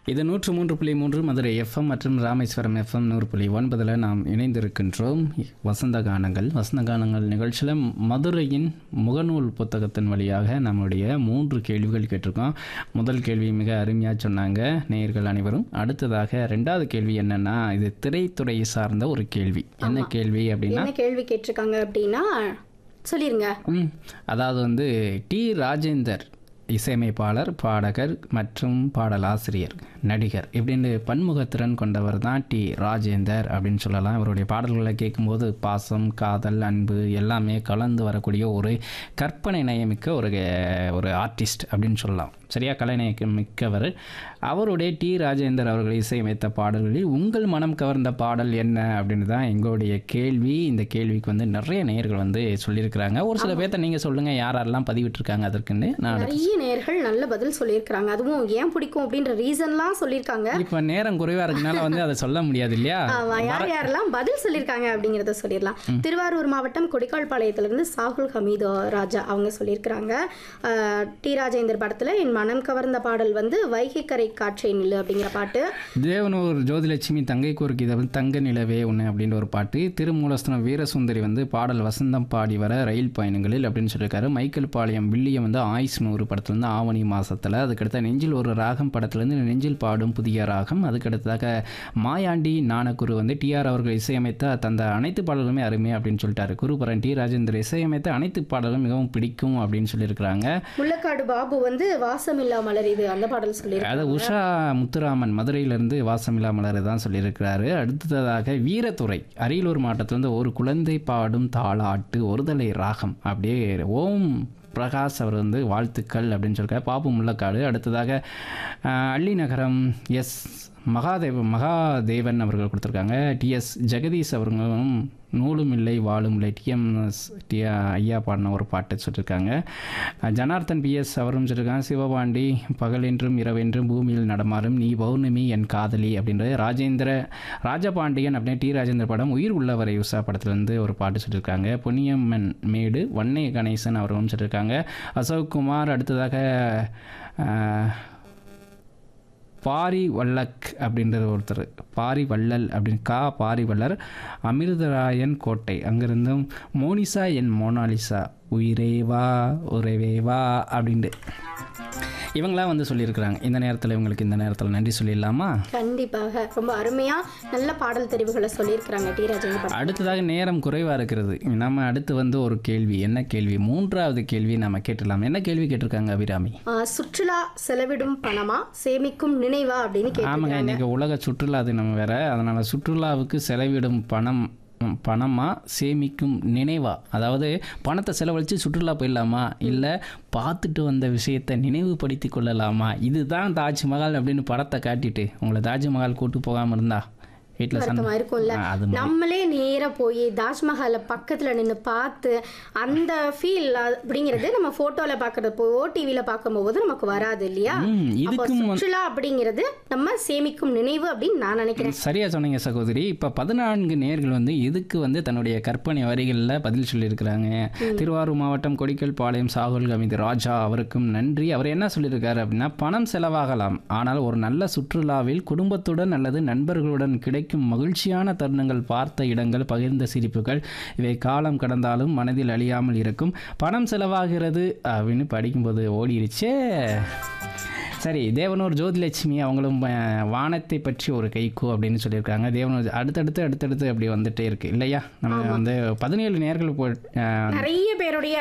இது நூற்று மூன்று புள்ளி மூன்று மதுரை எஃப்எம் மற்றும் ராமேஸ்வரம் எஃப்எம் நூறு புள்ளி ஒன்பதில் நாம் இணைந்திருக்கின்றோம் வசந்த கானங்கள் வசந்த கானங்கள் நிகழ்ச்சியில் மதுரையின் முகநூல் புத்தகத்தின் வழியாக நம்முடைய மூன்று கேள்விகள் கேட்டிருக்கோம் முதல் கேள்வி மிக அருமையாக சொன்னாங்க நேயர்கள் அனைவரும் அடுத்ததாக ரெண்டாவது கேள்வி என்னன்னா இது திரைத்துறை சார்ந்த ஒரு கேள்வி என்ன கேள்வி அப்படின்னா என்ன கேள்வி கேட்டிருக்காங்க அப்படின்னா சொல்லிருங்க ம், அதாவது வந்து டி ராஜேந்தர் இசையமைப்பாளர் பாடகர் மற்றும் பாடலாசிரியர் நடிகர் இப்படின்னு பன்முகத்திறன் கொண்டவர் தான் டி ராஜேந்தர் அப்படின்னு சொல்லலாம் இவருடைய பாடல்களை கேட்கும்போது பாசம் காதல் அன்பு எல்லாமே கலந்து வரக்கூடிய ஒரு கற்பனை நயமிக்க ஒரு ஒரு ஆர்டிஸ்ட் அப்படின்னு சொல்லலாம் சரியா கலைநயக்கம் மிக்கவர் அவருடைய டி ராஜேந்தர் அவர்கள் இசையமைத்த பாடல்களில் உங்கள் மனம் கவர்ந்த பாடல் என்ன அப்படின்னு தான் எங்களுடைய கேள்வி இந்த கேள்விக்கு வந்து நிறைய நேயர்கள் வந்து சொல்லியிருக்கிறாங்க ஒரு சில பேர்த்த நீங்கள் சொல்லுங்கள் யார் யாரெல்லாம் பதிவிட்டிருக்காங்க அதற்குன்னு நான் நிறைய நேர்கள் நல்ல பதில் சொல்லியிருக்கிறாங்க அதுவும் ஏன் பிடிக்கும் அப்படின்ற ரீசன்லாம் சொல்லியிருக்காங்க இப்போ நேரம் குறைவாக இருக்கனால வந்து அதை சொல்ல முடியாது இல்லையா ஆமா யார் யாரெல்லாம் பதில் சொல்லியிருக்காங்க அப்படிங்கிறத சொல்லிடலாம் திருவாரூர் மாவட்டம் கொடிக்கால்பாளையத்திலிருந்து சாகுல் ஹமீது ராஜா அவங்க சொல்லியிருக்கிறாங்க ஆஹ், டி ராஜேந்தர் படத்துல என் மனம் கவர்ந்த பாடல் வந்து வைகைக்கரை காற்றை நில்லு அப்படிங்கிற பாட்டு தேவனூர் ஜோதிலட்சுமி தங்கை கோருக்கு இதை வந்து தங்க நிலவே ஒன்று அப்படின்ற ஒரு பாட்டு திருமூலஸ்தனம் வீரசுந்தரி வந்து பாடல் வசந்தம் பாடி வர ரயில் பயணங்களில் அப்படின்னு சொல்லியிருக்காரு மைக்கேல் பாளையம் வில்லியம் வந்து ஆயுஸ் நூறு படத்துலேருந்து ஆவணி மாசத்துல அதுக்கடுத்த நெஞ்சில் ஒரு ராகம் படத்துலேருந்து நெஞ்சில் பாடும் புதிய ராகம் அதுக்கடுத்ததாக மாயாண்டி நாணக்குரு வந்து டிஆர் அவர்கள் இசையமைத்த தந்த அனைத்து பாடல்களுமே அருமை அப்படின்னு சொல்லிட்டாரு குருபரன் டி ராஜேந்தர் இசையமைத்த அனைத்து பாடல்களும் மிகவும் பிடிக்கும் அப்படின்னு சொல்லியிருக்கிறாங்க முள்ளக்காடு பாபு வந்து வாசமில்லா மலர் இது அந்த பாடல் அது சொல்லியிருக்காங்க உஷா முத்துராமன் மதுரையிலிருந்து வாசமில்லா மலர் தான் சொல்லியிருக்கிறாரு அடுத்ததாக வீரத்துறை அரியலூர் மாவட்டத்திலிருந்து ஒரு குழந்தை பாடும் தாளாட்டு ஒருதலை ராகம் அப்படியே ஓம் பிரகாஷ் அவர் வந்து வாழ்த்துக்கள் அப்படின்னு சொல்லியிருக்காரு பாப்பு முள்ளக்காடு அடுத்ததாக அஹ், அள்ளி நகரம் எஸ் மகாதேவ மகாதேவன் அவர்கள் கொடுத்துருக்காங்க டிஎஸ் ஜெகதீஷ் அவர்களும் நூலும் இல்லை வாழும் இல்லை டிஎம்எஸ் டி ஐயா பாடின ஒரு பாட்டு சொல்லியிருக்காங்க அஹ் ஜனார்த்தன் பிஎஸ் அவரும் சொல்லியிருக்காங்க சிவபாண்டி பகலென்றும் இரவென்றும் பூமியில் நடமாறும் நீ பௌர்ணமி என் காதலி அப்படின்றது ராஜேந்திர ராஜபாண்டியன் அப்படின்னு டி ராஜேந்திர படம் உயிர் உள்ளவரை உஷா படத்துலேருந்து ஒரு பாட்டு சொல்லியிருக்காங்க பொன்னியம்மன் மேடு வன்னை கணேசன் அவர்களும் சொல்லியிருக்காங்க அசோக் குமார் அடுத்ததாக அஹ், பாரி வல்லக் அப்படின்றது ஒருத்தர் பாரி வள்ளல் அப்படின்னு கா பாரி வள்ளர் அமிர்தராயன் கோட்டை அங்கிருந்தும் மோனிசா என் மோனாலிசா உயிரே வா உறவே வா அப்படின்ட்டு இவங்களாம் வந்து சொல்லியிருக்கிறாங்க இந்த நேரத்தில் இவங்களுக்கு இந்த நேரத்தில் நன்றி சொல்லிடலாமா கண்டிப்பாக ரொம்ப அருமையா நல்ல பாடல் தெரிவுகளை சொல்லியிருக்கிறாங்க டி ராஜேந்தர் படம் அடுத்ததாக நேரம் குறைவாக இருக்கிறது நம்ம அடுத்து வந்து ஒரு கேள்வி என்ன கேள்வி மூன்றாவது கேள்வி நம்ம கேட்டுடலாம் என்ன கேள்வி கேட்டிருக்காங்க அபிராமி ஆஹ், சுற்றுலா செலவிடும் பணமா சேமிக்கும் நினைவா அப்படின்னு ஆமாங்க கேட்டிருக்காங்க இன்றைக்கி உலக சுற்றுலா தினம் வேற அதனால் சுற்றுலாவுக்கு செலவிடும் பணம் ம், பணமா சேமிக்கும் நினைவா அதாவது பணத்தை செலவழித்து சுற்றுலா போயிடலாமா இல்லை பார்த்துட்டு வந்த விஷயத்தை நினைவுபடுத்தி கொள்ளலாமா இதுதான் தாஜ்மஹால் அப்படின்னு படத்தை காட்டிட்டு உங்களை தாஜ்மஹால் கூட்டு போகாமல் இருந்தா வீட்டில் வருத்தமா சண்டை இருக்கும்ல ஆ, அது மாதிரி. நம்மளே நேரா போய் தாஜ்மஹாலை பக்கத்துல நின்று பார்த்து அந்த ஃபீல் அப்படிங்கிறது நம்ம போட்டோல பாக்குறது டிவில பார்க்கும்போது நமக்கு வராது இல்லையா ம், அப்போ இதுக்கும் வந்து- சுற்றுலா அப்படிங்கிறது நம்ம சேமிக்கும் நினைவு அப்படின்னு நான் நினைக்கிறேன் சரியா சொன்னீங்க சகோதரி இப்போ பதினான்கு நேர்கள் வந்து இதுக்கு வந்து தன்னுடைய கற்பனை வரிகளில் பதில் சொல்லியிருக்கிறாங்க திருவாரூர் மாவட்டம் கொடிக்கல் பாளையம் சாகுல் கமிது ராஜா அவருக்கும் நன்றி அவர் என்ன சொல்லியிருக்காரு அப்படின்னா பணம் செலவாகலாம் ஆனால் ஒரு நல்ல சுற்றுலாவில் குடும்பத்துடன் அல்லது நண்பர்களுடன் கிடைக்கும் மகிழ்ச்சியான தருணங்கள் பார்த்த இடங்கள் பகிர்ந்த சிரிப்புகள் இவை காலம் கடந்தாலும் மனதில் அழியாமல் இருக்கும் பணம் செலவாகிறது அப்படின்னு படிக்கும்போது ஓடிடுச்சே சரி தேவனூர் ஜோதிலட்சுமி அவங்களும் அஹ், வானத்தை பற்றி ஒரு கைக்கு அப்படின்னு சொல்லியிருக்காங்க தேவனூர் அடுத்தடுத்து அடுத்தடுத்து அப்படி வந்துட்டே இருக்கு இல்லையா நம்ம வந்து பதினேழு நேர்கள் போ அஹ், நிறைய பேருடைய